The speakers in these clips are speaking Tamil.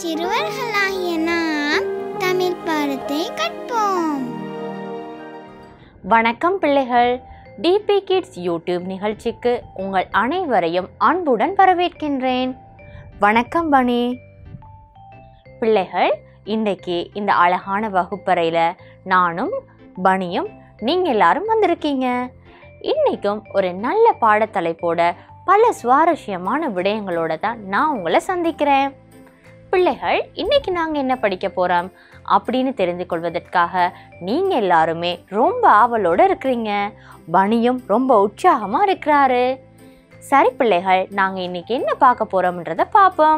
சிறுவர்களாகிய நாம் தமிழ் பாடத்தை கற்போம் வணக்கம் பிள்ளைகள் டிபி கிட்ஸ் யூடியூப் நிகழ்ச்சிக்கு உங்கள் அனைவரையும் அன்புடன் வரவேற்கின்றேன் வணக்கம் பனி பிள்ளைகள் இன்றைக்கு இந்த அழகான வகுப்பறையில் நானும் பனியும் நீங்கள் எல்லாரும் வந்திருக்கீங்க இன்றைக்கும் ஒரு நல்ல பாடத்தலைப்போட பல சுவாரஸ்யமான விடயங்களோட தான் நான் உங்களை சந்திக்கிறேன் பிள்ளைகள் இன்னைக்கு நாங்கள் என்ன படிக்க போகிறோம் அப்படின்னு தெரிந்து கொள்வதற்காக நீங்கள் எல்லாருமே ரொம்ப ஆவலோட இருக்கிறீங்க பனியும் ரொம்ப உற்சாகமாக இருக்கிறாரு சரி பிள்ளைகள் நாங்கள் இன்னைக்கு என்ன பார்க்க போகிறோம்ன்றத பார்ப்போம்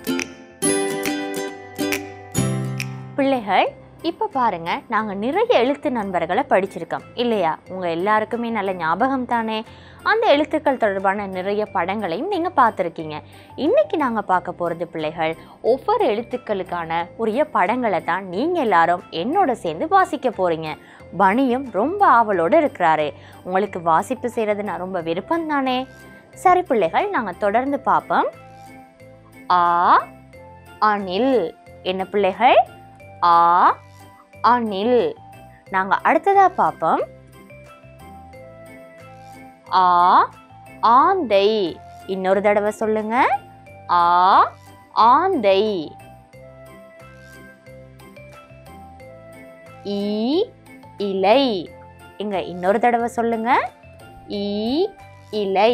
பிள்ளைகள் இப்போ பாருங்க நாங்கள் நிறைய எழுத்து நண்பர்களை படிச்சிருக்கோம் இல்லையா உங்கள் எல்லாருக்குமே நல்ல ஞாபகம் தானே அந்த எழுத்துக்கள் தொடர்பான நிறைய படங்களையும் நீங்கள் பார்த்துருக்கீங்க இன்னைக்கு நாங்கள் பார்க்க போகிறது பிள்ளைகள் ஒவ்வொரு எழுத்துக்களுக்கான உரிய படங்களை தான் நீங்கள் எல்லாரும் என்னோட சேர்ந்து வாசிக்க போகிறீங்க பனியும் ரொம்ப ஆவலோடு இருக்கிறாரு உங்களுக்கு வாசிப்பு செய்கிறது நான் ரொம்ப விருப்பம் தானே சரி பிள்ளைகள் நாங்கள் தொடர்ந்து பார்ப்போம் ஆ அணில் என்ன பிள்ளைகள் ஆ அணில் நாங்கள் அடுத்ததாக பார்ப்போம் ஆ ஆந்தை இன்னொரு தடவை சொல்லுங்க ஆ ஆந்தை ஈ இலை இங்க இன்னொரு தடவை சொல்லுங்க ஈ இலை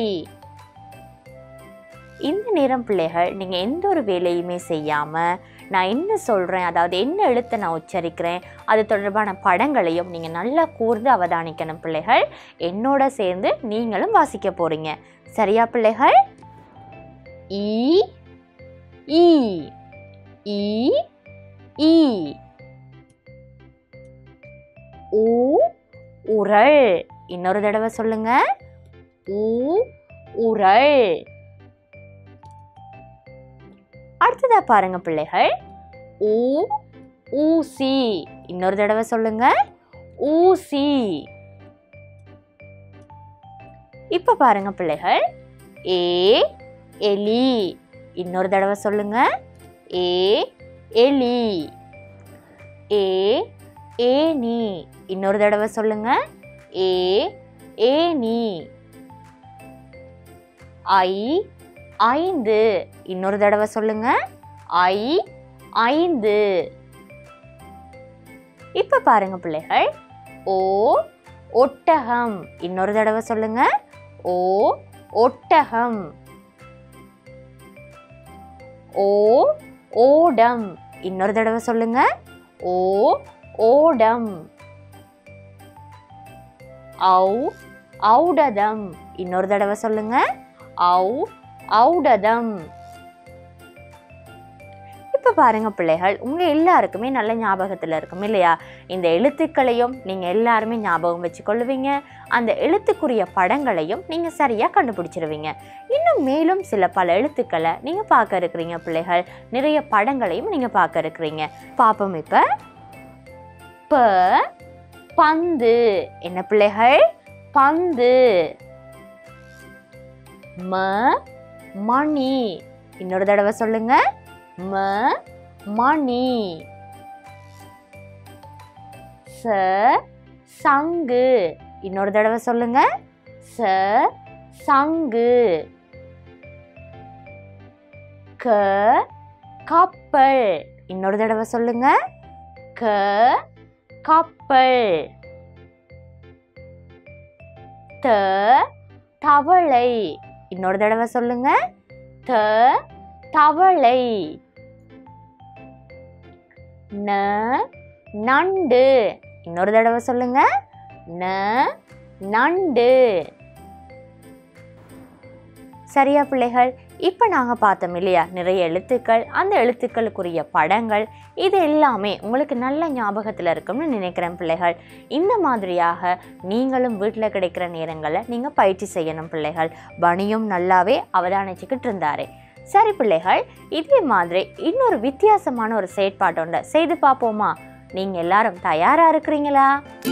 இந்த நேரம் பிள்ளைகள் நீங்க எந்த ஒரு வேலையுமே செய்யாம நான் என்ன சொல்றேன் அதாவது என்ன எழுத்தை நான் உச்சரிக்கிறேன் அது தொடர்பான படங்களையும் நீங்க நல்லா கூர்ந்து அவதானிக்கணும் பிள்ளைகள் என்னோட சேர்ந்து நீங்களும் வாசிக்க போறீங்க சரியா பிள்ளைகள் ஈ ஈ ஈ ஈ ஊ உரள் இன்னொரு தடவை சொல்லுங்க ஊ உரள் அடுத்ததா பாருங்க பிள்ளைகள் ஊ ஊசி இன்னொரு தடவை சொல்லுங்க ஊசி இப்ப பாருங்க பிள்ளைகள் ஏ எலி இன்னொரு தடவை சொல்லுங்க ஏ எலி ஏ ஏனி இன்னொரு தடவை சொல்லுங்க ஏ ஏனி ஐ ஐந்து இன்னொரு தடவை சொல்லுங்க ஐ ஐந்து இப்ப பாருங்க பிள்ளைகள் ஓ ஒட்டகம் இன்னொரு தடவை சொல்லுங்க ஓ ஒட்டகம் ஓ ஓடம் இன்னொரு தடவை சொல்லுங்க ஓ ஓடம் ஔ ஔடதம் இன்னொரு தடவை சொல்லுங்க ஔ ஔடதம் இப்போ பாருங்க பிள்ளைகள் உங்க எல்லாருக்குமே நல்ல ஞாபகத்தில் இருக்கும் இல்லையா இந்த எழுத்துக்களையும் நீங்க எல்லாருமே ஞாபகம் வச்சுக்கொள்ளுவீங்க அந்த எழுத்துக்குரிய படங்களையும் நீங்க சரியா கண்டுபிடிச்சிருவீங்க இன்னும் மேலும் சில பல எழுத்துக்களை நீங்க பார்க்க இருக்கிறீங்க பிள்ளைகள் நிறைய படங்களையும் நீங்க பார்க்க இருக்கிறீங்க பாப்போம் இப்ப ப பந்து என்ன பிள்ளைகள் பந்து ம மணி இன்னொரு தடவை சொல்லுங்க ம மணி ச சங்கு இன்னொரு தடவை சொல்லுங்க ச சங்கு க கப்பல் இன்னொரு தடவை சொல்லுங்க க கப்பல் த தவளை இன்னொரு தடவை சொல்லுங்க த தவளை ந நண்டு இன்னொரு தடவை சொல்லுங்க ந நண்டு சரியா பிள்ளைகள் இப்போ நாங்கள் பார்த்தோம் இல்லையா நிறைய எழுத்துக்கள் அந்த எழுத்துக்களுக்குரிய படங்கள் இது எல்லாமே உங்களுக்கு நல்ல ஞாபகத்தில் இருக்கும்னு நினைக்கிறேன் பிள்ளைகள் இந்த மாதிரியாக நீங்களும் வீட்டில் கிடைக்கிற நேரங்களில் நீங்கள் பயிற்சி செய்யணும் பிள்ளைகள் பனியும் நல்லாவே அவதானிச்சுக்கிட்டு இருந்தாரு சரி பிள்ளைகள் இதே மாதிரி இன்னொரு வித்தியாசமான ஒரு செயற்பாட்டொண்ட செய்து பார்ப்போமா நீங்கள் எல்லாரும் தயாராக இருக்கிறீங்களா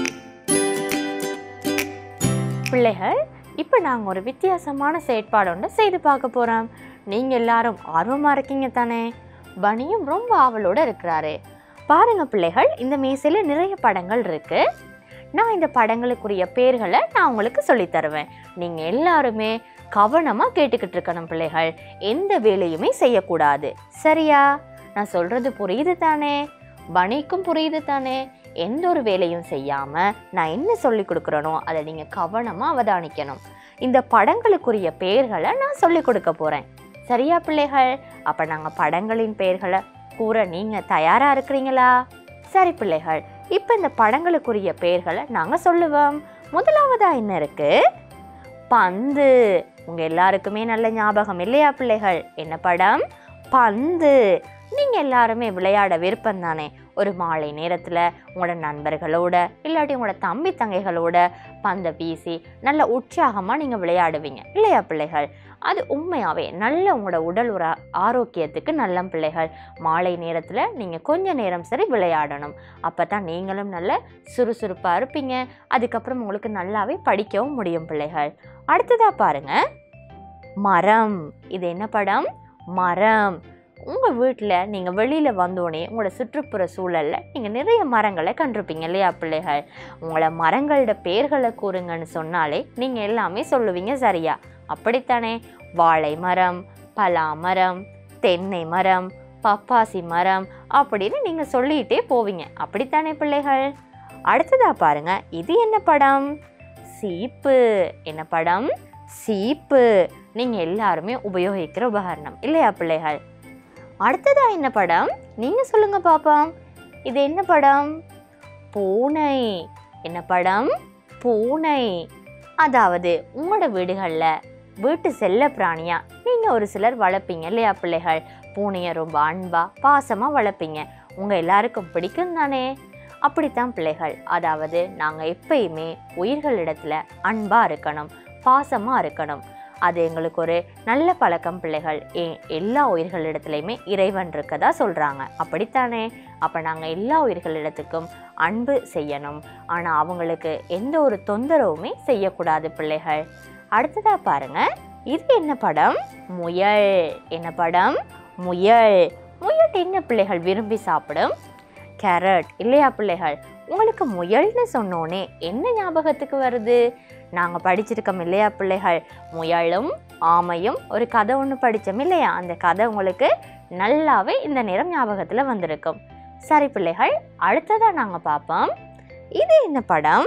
பிள்ளைகள் இப்போ நாங்கள் ஒரு வித்தியாசமான செயற்பாடு ஒன்று செய்து பார்க்க போகிறோம் நீங்கள் எல்லாரும் ஆர்வமாக இருக்கீங்க தானே பனியும் ரொம்ப ஆவலோட இருக்கிறாரு பாருங்க பிள்ளைகள் இந்த மேசையில் நிறைய படங்கள் இருக்கு நான் இந்த படங்களுக்குரிய பேர்களை நான் உங்களுக்கு சொல்லித் தருவேன் நீங்கள் எல்லாருமே கவனமாக கேட்டுக்கிட்டு இருக்கணும் பிள்ளைகள் எந்த வேலையுமே செய்யக்கூடாது சரியா நான் சொல்கிறது புரியுது தானே பனிக்கும் புரியுது தானே எந்த ஒரு வேலையும் செய்யாமல் நான் என்ன சொல்லி கொடுக்குறேனோ அதை நீங்கள் கவனமாக அவதானிக்கணும் இந்த படங்களுக்குரிய பெயர்களை நான் சொல்லி கொடுக்க போகிறேன் சரியா பிள்ளைகள் அப்போ நாங்கள் படங்களின் பெயர்களை கூற நீங்கள் தயாராக இருக்கிறீங்களா சரி பிள்ளைகள் இப்போ இந்த படங்களுக்குரிய பெயர்களை நாங்கள் சொல்லுவோம் முதலாவதா என்ன இருக்கு பந்து உங்கள் எல்லாருக்குமே நல்ல ஞாபகம் இல்லையா பிள்ளைகள் என்ன படம் பந்து நீங்கள் எல்லாருமே விளையாட விருப்பம் தானே ஒரு மாலை நேரத்தில் உங்களோட நண்பர்களோட இல்லாட்டி உங்களோட தம்பி தங்கைகளோட பந்தை வீசி நல்ல உற்சாகமாக நீங்கள் விளையாடுவீங்க இல்லையா பிள்ளைகள் அது உண்மையாகவே நல்ல உங்களோட உடல் ஒரு ஆரோக்கியத்துக்கு நல்ல பிள்ளைகள் மாலை நேரத்தில் நீங்கள் கொஞ்ச நேரம் சரி விளையாடணும் அப்போ தான் நீங்களும் நல்ல சுறுசுறுப்பாக இருப்பீங்க அதுக்கப்புறம் உங்களுக்கு நல்லாவே படிக்கவும் முடியும் பிள்ளைகள் அடுத்ததாக பாருங்க மரம் இது என்ன படம் மரம் உங்கள் வீட்டில் நீங்கள் வெளியில் வந்தோடனே உங்களோட சுற்றுப்புற சூழலில் நீங்கள் நிறைய மரங்களை கண்டிருப்பீங்க இல்லையா பிள்ளைகள் உங்களை மரங்களோட பேர்களை கூறுங்கன்னு சொன்னாலே நீங்கள் எல்லாமே சொல்லுவீங்க சரியா அப்படித்தானே வாழை மரம் பலா மரம் தென்னை மரம் பப்பாசி மரம் அப்படின்னு நீங்கள் சொல்லிகிட்டே போவீங்க அப்படித்தானே பிள்ளைகள் அடுத்ததா பாருங்க இது என்ன படம் சீப்பு என்ன படம் சீப்பு நீங்கள் எல்லாருமே உபயோகிக்கிற உபகரணம் இல்லையா பிள்ளைகள் அடுத்ததா என்ன படம் நீங்கள் சொல்லுங்க பாப்போம் இது என்ன படம் பூனை என்ன படம் பூனை அதாவது உங்களோட வீடுகளில் வீட்டு செல்ல பிராணியா நீங்கள் ஒரு சிலர் வளர்ப்பீங்க இல்லையா பிள்ளைகள் பூனையை ரொம்ப அன்பா பாசமாக வளர்ப்பீங்க உங்கள் எல்லாருக்கும் பிடிக்கும் தானே அப்படித்தான் பிள்ளைகள் அதாவது நாங்கள் எப்பயுமே உயிர்களிடத்துல அன்பாக இருக்கணும் பாசமாக இருக்கணும் அது எங்களுக்கு ஒரு நல்ல பழக்கம் பிள்ளைகள் ஏ எல்லா உயிர்களிடத்துலையுமே இறைவன் இருக்கதா சொல்கிறாங்க அப்படித்தானே அப்போ நாங்கள் எல்லா உயிர்களிடத்துக்கும் அன்பு செய்யணும் ஆனால் அவங்களுக்கு எந்த ஒரு தொந்தரவுமே செய்யக்கூடாது பிள்ளைகள் அடுத்ததா பாருங்க இது என்ன படம் முயல் என்ன படம் முயல் முயல் என்ன பிள்ளைகள் விரும்பி சாப்பிடும் கேரட் இல்லையா பிள்ளைகள் உங்களுக்கு முயல்னு சொன்னோனே என்ன ஞாபகத்துக்கு வருது நாங்கள் படிச்சிருக்கோம் இல்லையா பிள்ளைகள் முயலும் ஆமையும் ஒரு கதை ஒன்று படித்தோம் இல்லையா அந்த கதை உங்களுக்கு நல்லாவே இந்த நேரம் ஞாபகத்தில் வந்திருக்கும் சரி பிள்ளைகள் அடுத்ததாக நாங்கள் பார்ப்போம் இது என்ன படம்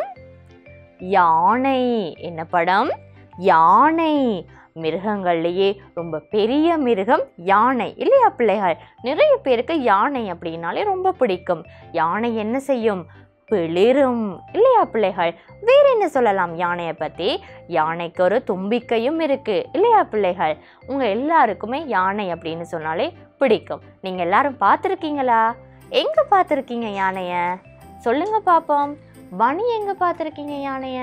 யானை என்ன படம் யானை மிருகங்கள்லேயே ரொம்ப பெரிய மிருகம் யானை இல்லையா பிள்ளைகள் நிறைய பேருக்கு யானை அப்படின்னாலே ரொம்ப பிடிக்கும் யானை என்ன செய்யும் பிளிரும் இல்லையா பிள்ளைகள் வேற என்ன சொல்லலாம் யானையை பற்றி யானைக்கு ஒரு தும்பிக்கையும் இருக்கு இல்லையா பிள்ளைகள் உங்கள் எல்லாருக்குமே யானை அப்படின்னு சொன்னாலே பிடிக்கும் நீங்கள் எல்லாரும் பார்த்துருக்கீங்களா எங்கே பார்த்துருக்கீங்க யானைய சொல்லுங்க பார்ப்போம் பனி எங்கே பார்த்துருக்கீங்க யானைய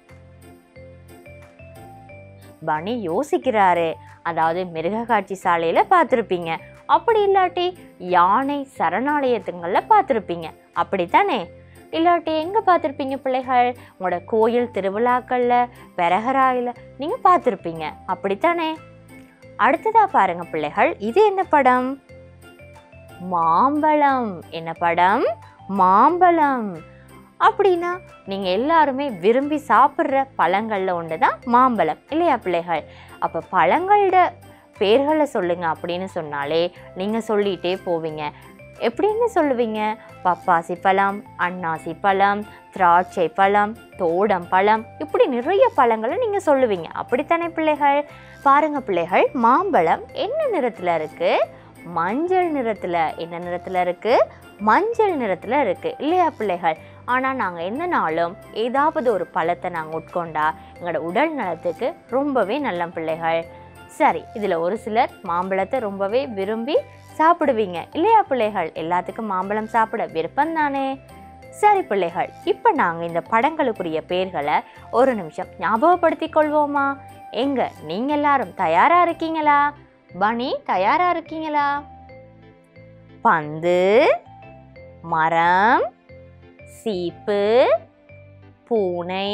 பனி யோசிக்கிறாரு அதாவது மிருக காட்சி சாலையில் பார்த்துருப்பீங்க அப்படி இல்லாட்டி யானை சரணாலயத்துங்களில் பார்த்துருப்பீங்க அப்படித்தானே இல்லாட்டி எங்கே பார்த்துருப்பீங்க பிள்ளைகள் உங்களோட கோயில் திருவிழாக்களில் பெரகராயில் நீங்கள் பார்த்துருப்பீங்க அப்படித்தானே அடுத்ததாக பாருங்க பிள்ளைகள் இது என்ன படம் மாம்பழம் என்ன படம் மாம்பழம் அப்படின்னா நீங்கள் எல்லாருமே விரும்பி சாப்பிட்ற பழங்களில் ஒன்று தான் மாம்பழம் இல்லையா பிள்ளைகள் அப்போ பழங்களோட பேர்களை சொல்லுங்க அப்படின்னு சொன்னாலே நீங்கள் சொல்லிகிட்டே போவீங்க எப்படின்னு சொல்லுவீங்க பப்பாசி பழம் அன்னாசி பழம் திராட்சை பழம் தோடம் பழம் இப்படி நிறைய பழங்களை நீங்கள் சொல்லுவீங்க அப்படித்தானே பிள்ளைகள் பாருங்க பிள்ளைகள் மாம்பழம் என்ன நிறத்தில் இருக்குது மஞ்சள் நிறத்தில் என்ன நிறத்தில் இருக்குது மஞ்சள் நிறத்தில் இருக்குது இல்லையா பிள்ளைகள் ஆனால் நாங்கள் எந்த நாளும் ஏதாவது ஒரு பழத்தை நாங்கள் உட்கொண்டா எங்களோட உடல் நலத்துக்கு ரொம்பவே நல்ல பிள்ளைகள் சரி இதில் ஒரு சிலர் மாம்பழத்தை ரொம்பவே விரும்பி சாப்பிடுவீங்க இல்லையா பிள்ளைகள் எல்லாத்துக்கும் மாம்பழம் சாப்பிட விருப்பம் தானே சரி பிள்ளைகள் இப்போ நாங்கள் இந்த படங்களுக்குரிய பேர்களை ஒரு நிமிஷம் ஞாபகப்படுத்திக் கொள்வோமா எங்க நீங்கள் எல்லாரும் தயாரா இருக்கீங்களா பனி தயாரா இருக்கீங்களா பந்து மரம் சீப்பு பூனை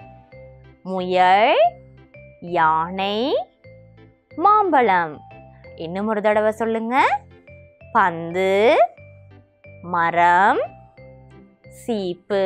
முயல் யானை மாம்பழம் இன்னும் ஒரு தடவை சொல்லுங்க பந்து மரம் சீப்பு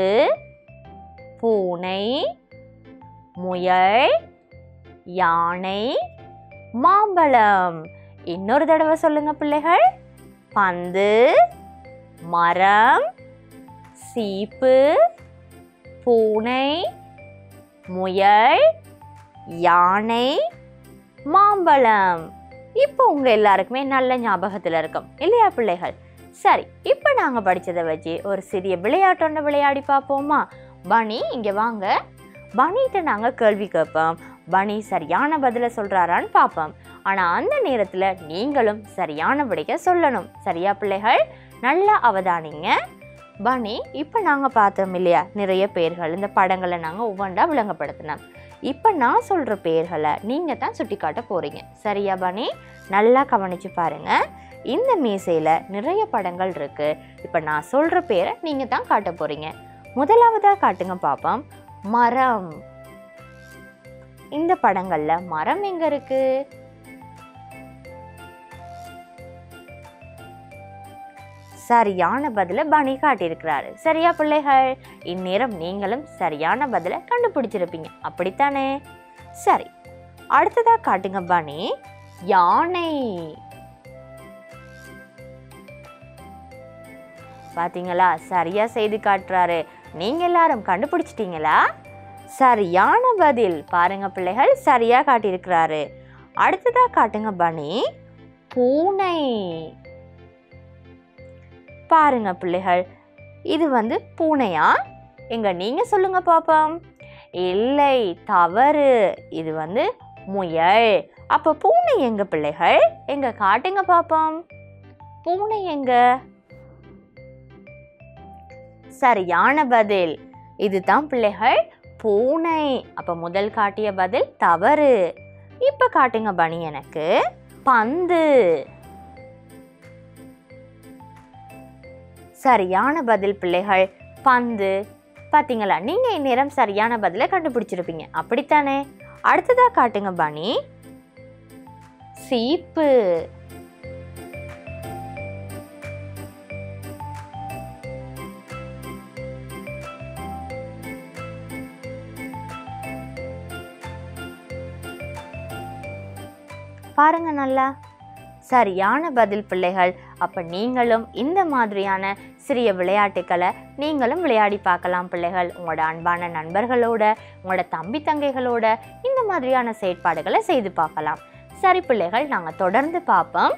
பூனை முயல் யானை மாம்பழம் இன்னொரு தடவை சொல்லுங்க பிள்ளைகள் பந்து மரம் சீப்பு பூனை முயல் யானை மாம்பழம் இப்போ உங்க எல்லாருக்குமே நல்ல ஞாபகத்தில் இருக்கும் இல்லையா பிள்ளைகள் சரி இப்போ நாங்கள் படித்ததை வச்சு ஒரு சிறிய விளையாட்டு ஒன்று விளையாடி பார்ப்போமா பனி இங்கே வாங்க பனிகிட்ட நாங்கள் கேள்வி கேட்போம் பனி சரியான பதிலை சொல்கிறாரான்னு பார்ப்போம் ஆனால் அந்த நேரத்தில் நீங்களும் சரியான விடையை சொல்லணும் சரியா பிள்ளைகள் நல்லா அவதானிங்க பனி இப்போ நாங்கள் பார்த்தோம் இல்லையா நிறைய பேர்கள் இந்த படங்களை நாங்கள் ஒவ்வொன்றா விளங்கப்படுத்தினோம் இப்போ நான் சொல்கிற பேர்களை நீங்கள் தான் சுட்டி காட்ட போகிறீங்க சரியா பனி நல்லா கவனிச்சு பாருங்க இந்த மீசையில் நிறைய படங்கள் இருக்குது இப்போ நான் சொல்கிற பேரை நீங்கள் தான் காட்ட போகிறீங்க முதலாவதாக காட்டுங்க பாப்போம் மரம் இந்த படங்களில் மரம் எங்கே இருக்குது சரியான பதிலை பனி காட்டியிருக்கிறாரு சரியா பிள்ளைகள் இந்நேரம் நீங்களும் சரியான பதிலை கண்டுபிடிச்சிருப்பீங்க அப்படித்தானே சரி அடுத்ததா காட்டுங்க பனி யானை பாத்தீங்களா சரியா செய்து காட்டுறாரு நீங்க எல்லாரும் கண்டுபிடிச்சிட்டீங்களா சரியான பதில் பாருங்க பிள்ளைகள் சரியா காட்டியிருக்கிறாரு அடுத்ததா காட்டுங்க பனி பூனை பாருங்க பிள்ளைகள் இது வந்து பூனையா எங்க நீங்க சொல்லுங்க பாப்போம் இல்லை தவறு இது வந்து முயல் அப்ப பூனை எங்க பிள்ளைகள் எங்க காட்டுங்க பாப்போம் பூனை எங்க சரியான பதில் இதுதான் பிள்ளைகள் பூனை அப்ப முதல் காட்டிய பதில் தவறு இப்ப காட்டுங்க பனி எனக்கு பந்து சரியான பதில் பிள்ளைகள் பந்து பாத்தீங்களா நீங்க இந்நேரம் சரியான பதிலை கண்டுபிடிச்சிருப்பீங்க அப்படித்தானே அடுத்ததா காட்டுங்க பனி சீப்பு பாருங்க நல்லா சரியான பதில் பிள்ளைகள் அப்ப நீங்களும் இந்த மாதிரியான சிறிய விளையாட்டுக்களை நீங்களும் விளையாடி பார்க்கலாம் பிள்ளைகள் உங்களோட அன்பான நண்பர்களோட உங்களோட தம்பி தங்கைகளோட இந்த மாதிரியான செயற்பாடுகளை செய்து பார்க்கலாம் சரி பிள்ளைகள் நாங்கள் தொடர்ந்து பார்ப்போம்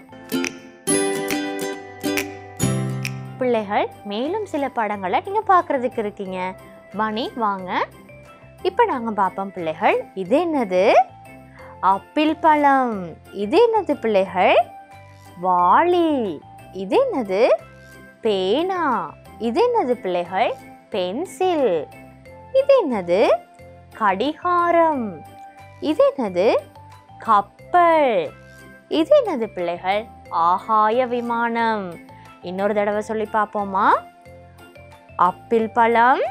பிள்ளைகள் மேலும் சில படங்களை நீங்கள் பார்க்குறதுக்கு இருக்கீங்க மணி வாங்க இப்போ நாங்கள் பார்ப்போம் பிள்ளைகள் இது என்னது ஆப்பிள் பழம் இது என்னது பிள்ளைகள் வாளி இது என்னது பேனா இது என்னது பிள்ளைகள் பென்சில் இது என்னது கடிகாரம் இது என்னது கப்பல் இது என்னது பிள்ளைகள் ஆகாய விமானம் இன்னொரு தடவை சொல்லி பார்ப்போமா ஆப்பிள் பழம்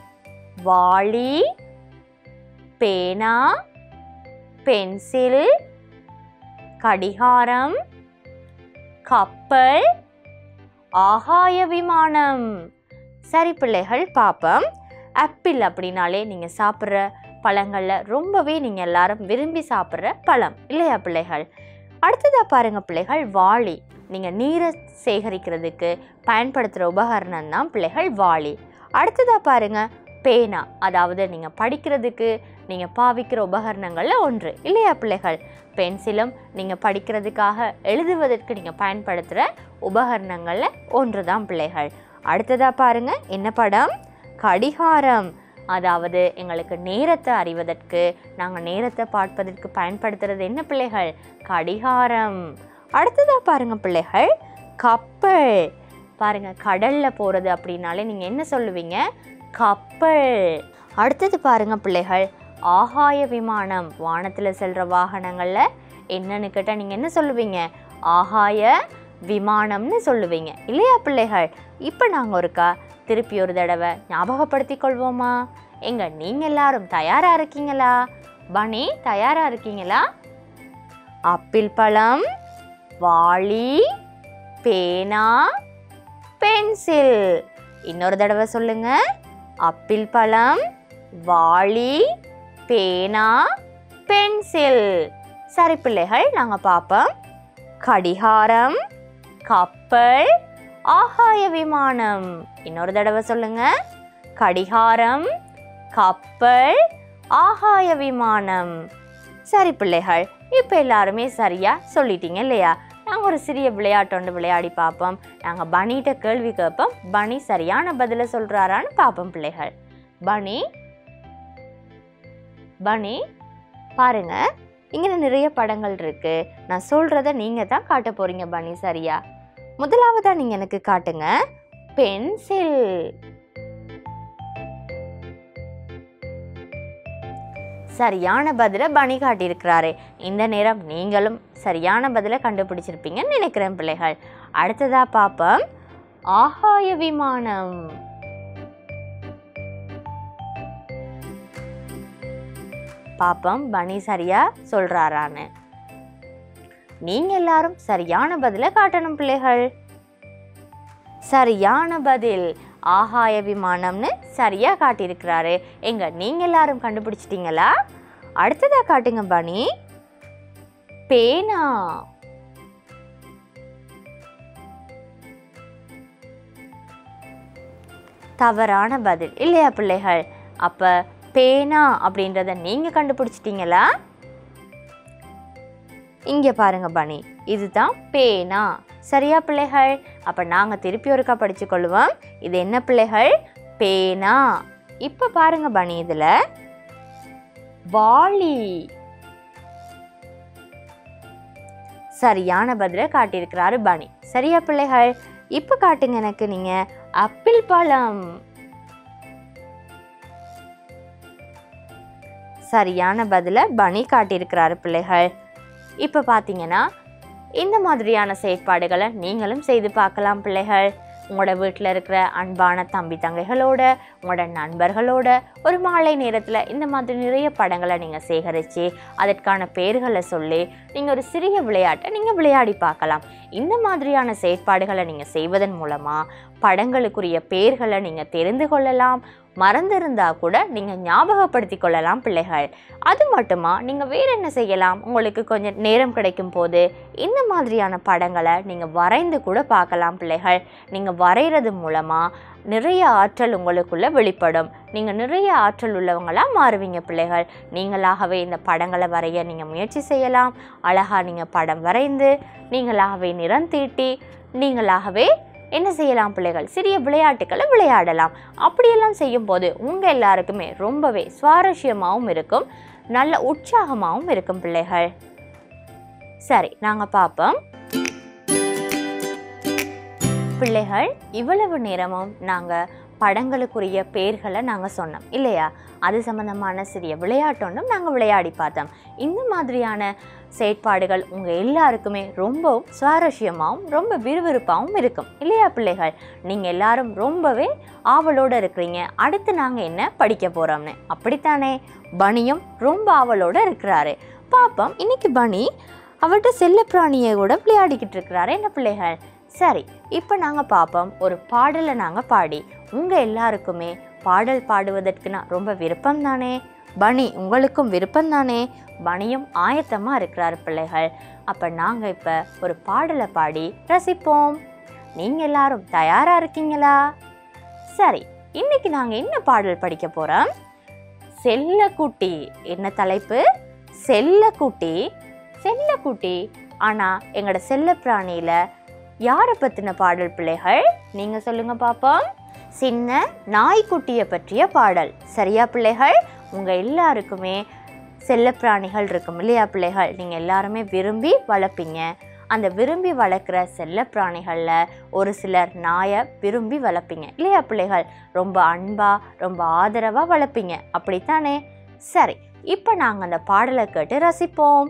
வாளி பேனா பென்சில் கடிகாரம் கப்பல் ஆகாய விமானம் சரி பிள்ளைகள் பார்ப்போம் ஆப்பிள் அப்படின்னாலே நீங்கள் சாப்பிட்ற பழங்களில் ரொம்பவே நீங்கள் எல்லாரும் விரும்பி சாப்பிட்ற பழம் இல்லையா பிள்ளைகள் அடுத்ததாக பாருங்க பிள்ளைகள் வாளி நீங்கள் நீரை சேகரிக்கிறதுக்கு பயன்படுத்துகிற உபகரணம் தான் பிள்ளைகள் வாளி அடுத்ததாக பாருங்க பேனா அதாவது நீங்கள் படிக்கிறதுக்கு நீங்கள் பாவிக்கிற உபகரணங்களில் ஒன்று இல்லையா பிள்ளைகள் பென்சிலும் நீங்கள் படிக்கிறதுக்காக எழுதுவதற்கு நீங்கள் பயன்படுத்துகிற உபகரணங்களில் ஒன்று தான் பிள்ளைகள் அடுத்ததாக பாருங்க என்ன படம் கடிகாரம் அதாவது எங்களுக்கு நேரத்தை அறிவதற்கு நாங்கள் நேரத்தை பார்ப்பதற்கு பயன்படுத்துறது என்ன பிள்ளைகள் கடிகாரம் அடுத்ததாக பாருங்க பிள்ளைகள் கப்பல் பாருங்க கடல்ல போகிறது அப்படின்னாலே நீங்கள் என்ன சொல்லுவீங்க கப்பல் அடுத்தது பாருங்க பிள்ளைகள் ஆகாய விமானம் வானத்தில் செல்கிற வாகனங்களில் என்னன்னு கேட்டால் நீங்கள் என்ன சொல்லுவீங்க ஆகாய விமானம்னு சொல்லுவீங்க இல்லையா பிள்ளைகள் இப்போ நாங்கள் ஒருக்கா திருப்பி ஒரு தடவை ஞாபகப்படுத்திக் கொள்வோமா எங்க நீங்கள் எல்லாரும் தயாராக இருக்கீங்களா பனி தயாராக இருக்கீங்களா ஆப்பிள் பழம் வாளி பேனா பென்சில் இன்னொரு தடவை சொல்லுங்க அப்பிள் பழம் வாளி பேனா பென்சில் சரி பிள்ளைகள் நாங்கள் பார்ப்போம் கடிகாரம் கப்பல் ஆகாய விமானம் இன்னொரு தடவை சொல்லுங்க கடிகாரம் கப்பல் ஆகாய விமானம் சரி பிள்ளைகள் இப்போ எல்லாருமே சரியா சொல்லிட்டீங்க இல்லையா நாங்கள் ஒரு சிறிய விளையாட்டு ஒன்று விளையாடி பார்ப்போம் நாங்கள் பனிகிட்ட கேள்வி கேட்போம் பனி சரியான பதிலை சொல்கிறாரான்னு பார்ப்போம் பிள்ளைகள் பனி பனி பாருங்க இங்கே நிறைய படங்கள் இருக்கு நான் சொல்கிறத நீங்கள் தான் காட்ட போறீங்க பனி சரியா முதலாவதா நீங்கள் எனக்கு காட்டுங்க பென்சில் சரியான பதிலை பனி காட்டியிருக்கிறாரு இந்த நேரம் நீங்களும் சரியான பதிலை கண்டுபிடிச்சிருப்பீங்கன்னு நினைக்கிறேன் பிள்ளைகள் அடுத்ததா பார்ப்போம் ஆகாய விமானம் பாப்போம் பனி சரியா சொல்றாரான்னு நீங்க எல்லாரும் சரியான பதிலை காட்டணும் பிள்ளைகள் சரியான பதில் ஆகாய விமானம்னு சரியா காட்டியிருக்கிறாரு எங்க நீங்க எல்லாரும் கண்டுபிடிச்சிட்டீங்களா அடுத்ததா காட்டுங்க பனி பேனா தவறான பதில் இல்லையா பிள்ளைகள் அப்ப பேனா அப்படின்றத நீங்க கண்டுபிடிச்சிட்டீங்களா இங்க பாருங்க பனி இதுதான் பேனா சரியா பிள்ளைகள் அப்ப நாங்க திருப்பி ஒருக்கா படிச்சு கொள்வோம் இது என்ன பிள்ளைகள் பேனா இப்ப பாருங்க பனி இதுல வாளி சரியான பதிலை காட்டியிருக்கிறாரு பனி சரியா பிள்ளைகள் இப்ப காட்டுங்க எனக்கு நீங்க அப்பிள் பழம் சரியான பதிலை பனி காட்டியிருக்கிறாரு பிள்ளைகள் இப்போ பார்த்தீங்கன்னா இந்த மாதிரியான செயற்பாடுகளை நீங்களும் செய்து பார்க்கலாம் பிள்ளைகள் உங்களோட வீட்டில் இருக்கிற அன்பான தம்பி தங்கைகளோட உங்களோட நண்பர்களோட ஒரு மாலை நேரத்தில் இந்த மாதிரி நிறைய படங்களை நீங்கள் சேகரித்து அதற்கான பெயர்களை சொல்லி நீங்கள் ஒரு சிறிய விளையாட்டை நீங்கள் விளையாடி பார்க்கலாம் இந்த மாதிரியான செயற்பாடுகளை நீங்கள் செய்வதன் மூலமாக படங்களுக்குரிய பெயர்களை நீங்கள் தெரிந்து கொள்ளலாம் மறந்திருந்தா கூட நீங்கள் ஞாபகப்படுத்தி கொள்ளலாம் பிள்ளைகள் அது மட்டுமா நீங்கள் வேற என்ன செய்யலாம் உங்களுக்கு கொஞ்சம் நேரம் கிடைக்கும் போது இந்த மாதிரியான படங்களை நீங்கள் வரைந்து கூட பார்க்கலாம் பிள்ளைகள் நீங்கள் வரைகிறது மூலமாக நிறைய ஆற்றல் உங்களுக்குள்ள வெளிப்படும் நீங்கள் நிறைய ஆற்றல் உள்ளவங்களாக மாறுவீங்க பிள்ளைகள் நீங்களாகவே இந்த படங்களை வரைய நீங்கள் முயற்சி செய்யலாம் அழகாக நீங்கள் படம் வரைந்து நீங்களாகவே நிறம் தீட்டி நீங்களாகவே என்ன செய்யலாம் பிள்ளைகள் சிறிய விளையாட்டுக்களை விளையாடலாம் அப்படியெல்லாம் செய்யும்போது உங்கள் எல்லாருக்குமே ரொம்பவே சுவாரஸ்யமாகவும் இருக்கும் நல்ல உற்சாகமாகவும் இருக்கும் பிள்ளைகள் சரி நாங்கள் பார்ப்போம் பிள்ளைகள் இவ்வளவு நேரமும் நாங்கள் படங்களுக்குரிய பெயர்களை நாங்கள் சொன்னோம் இல்லையா அது சம்பந்தமான சிறிய விளையாட்டொன்றும் நாங்கள் விளையாடி பார்த்தோம் இந்த மாதிரியான செயற்பாடுகள் உங்கள் எல்லாருக்குமே ரொம்பவும் சுவாரஸ்யமாகவும் ரொம்ப விறுவிறுப்பாகவும் இருக்கும் இல்லையா பிள்ளைகள் நீங்கள் எல்லாரும் ரொம்பவே ஆவலோடு இருக்கிறீங்க அடுத்து நாங்கள் என்ன படிக்க போகிறோம்னு அப்படித்தானே பனியும் ரொம்ப ஆவலோடு இருக்கிறாரு பாப்போம் இன்னைக்கு பனி அவர்கிட்ட செல்லப்பிராணியை கூட விளையாடிக்கிட்டு இருக்கிறாரு என்ன பிள்ளைகள் சரி இப்போ நாங்கள் பார்ப்போம் ஒரு பாடலை நாங்கள் பாடி உங்கள் எல்லாருக்குமே பாடல் பாடுவதற்கு நான் ரொம்ப விருப்பம் தானே பனி உங்களுக்கும் விருப்பம் தானே பனியும் ஆயத்தமாக இருக்கிறார் பிள்ளைகள் அப்போ நாங்கள் இப்போ ஒரு பாடலை பாடி ரசிப்போம் நீங்கள் எல்லாரும் தயாராக இருக்கீங்களா சரி இன்னைக்கு நாங்கள் என்ன பாடல் படிக்க போகிறோம் செல்லக்குட்டி என்ன தலைப்பு செல்லக்குட்டி செல்லக்குட்டி ஆனால் எங்களோட செல்லப்பிராணியில் யாரை பற்றின பாடல் பிள்ளைகள் நீங்கள் சொல்லுங்க பார்ப்போம் சின்ன நாய்க்குட்டியை பற்றிய பாடல் சரியா பிள்ளைகள் உங்கள் எல்லாருக்குமே செல்லப்பிராணிகள் இருக்கும் இல்லையா பிள்ளைகள் நீங்கள் எல்லாருமே விரும்பி வளர்ப்பீங்க அந்த விரும்பி வளர்க்குற செல்லப்பிராணிகளில் ஒரு சிலர் நாயை விரும்பி வளர்ப்பீங்க இல்லையா பிள்ளைகள் ரொம்ப அன்பாக ரொம்ப ஆதரவாக வளர்ப்பீங்க அப்படித்தானே சரி இப்போ நாங்கள் அந்த பாடலை கேட்டு ரசிப்போம்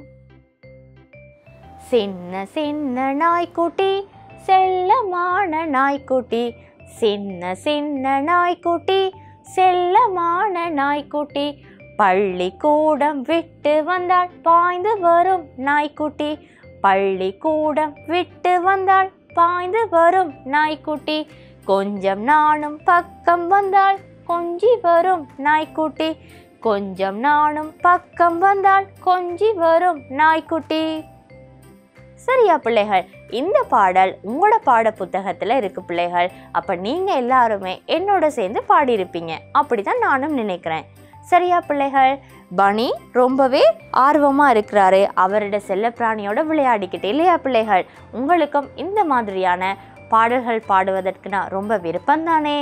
சின்ன சின்ன நாய்க்குட்டி செல்லமான நாய்க்குட்டி சின்ன சின்ன நாய்க்குட்டி செல்லமான நாய்க்குட்டி பள்ளிக்கூடம் விட்டு வந்தால் பாய்ந்து வரும் நாய்க்குட்டி பள்ளிக்கூடம் விட்டு வந்தால் பாய்ந்து வரும் நாய்க்குட்டி கொஞ்சம் நானும் பக்கம் வந்தால் கொஞ்சி வரும் நாய்க்குட்டி கொஞ்சம் நானும் பக்கம் வந்தால் கொஞ்சி வரும் நாய்க்குட்டி சரியா பிள்ளைகள் இந்த பாடல் உங்களோட பாட புத்தகத்தில் இருக்கு பிள்ளைகள் அப்போ நீங்கள் எல்லாருமே என்னோட சேர்ந்து பாடியிருப்பீங்க அப்படி தான் நானும் நினைக்கிறேன் சரியா பிள்ளைகள் பனி ரொம்பவே ஆர்வமாக இருக்கிறாரு அவரோட செல்லப்பிராணியோட விளையாடிக்கிட்டு இல்லையா பிள்ளைகள் உங்களுக்கும் இந்த மாதிரியான பாடல்கள் பாடுவதற்கு நான் ரொம்ப விருப்பம் தானே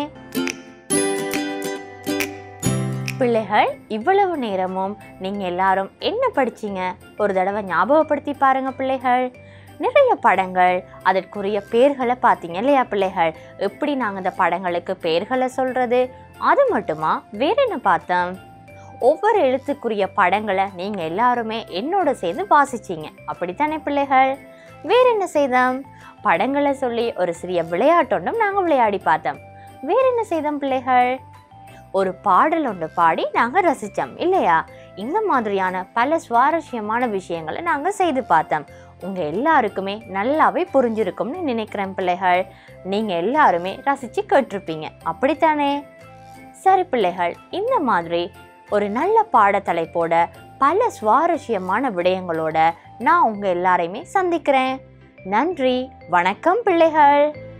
பிள்ளைகள் இவ்வளவு நேரமும் நீங்கள் எல்லாரும் என்ன படிச்சீங்க ஒரு தடவை ஞாபகப்படுத்தி பாருங்க பிள்ளைகள் நிறைய படங்கள் அதற்குரிய பேர்களை பார்த்தீங்க இல்லையா பிள்ளைகள் எப்படி நாங்கள் அந்த படங்களுக்கு பேர்களை சொல்கிறது அது மட்டுமா வேற என்ன பார்த்தோம் ஒவ்வொரு எழுத்துக்குரிய படங்களை நீங்கள் எல்லாருமே என்னோட சேர்ந்து வாசிச்சீங்க அப்படித்தானே பிள்ளைகள் வேற என்ன செய்தோம் படங்களை சொல்லி ஒரு சிறிய விளையாட்டொன்றும் நாங்கள் விளையாடி பார்த்தோம் வேற என்ன செய்தோம் பிள்ளைகள் ஒரு பாடல் ஒன்று பாடி நாங்கள் ரசித்தோம் இல்லையா இந்த மாதிரியான பல சுவாரஸ்யமான விஷயங்களை நாங்கள் செய்து பார்த்தோம் உங்கள் எல்லாருக்குமே நல்லாவே புரிஞ்சிருக்கும்னு நினைக்கிறேன் பிள்ளைகள் நீங்கள் எல்லாருமே ரசித்து கேட்டிருப்பீங்க அப்படித்தானே சரி பிள்ளைகள் இந்த மாதிரி ஒரு நல்ல பாடத்தலைப்போட பல சுவாரஸ்யமான விடயங்களோட நான் உங்கள் எல்லாரையுமே சந்திக்கிறேன் நன்றி வணக்கம் பிள்ளைகள்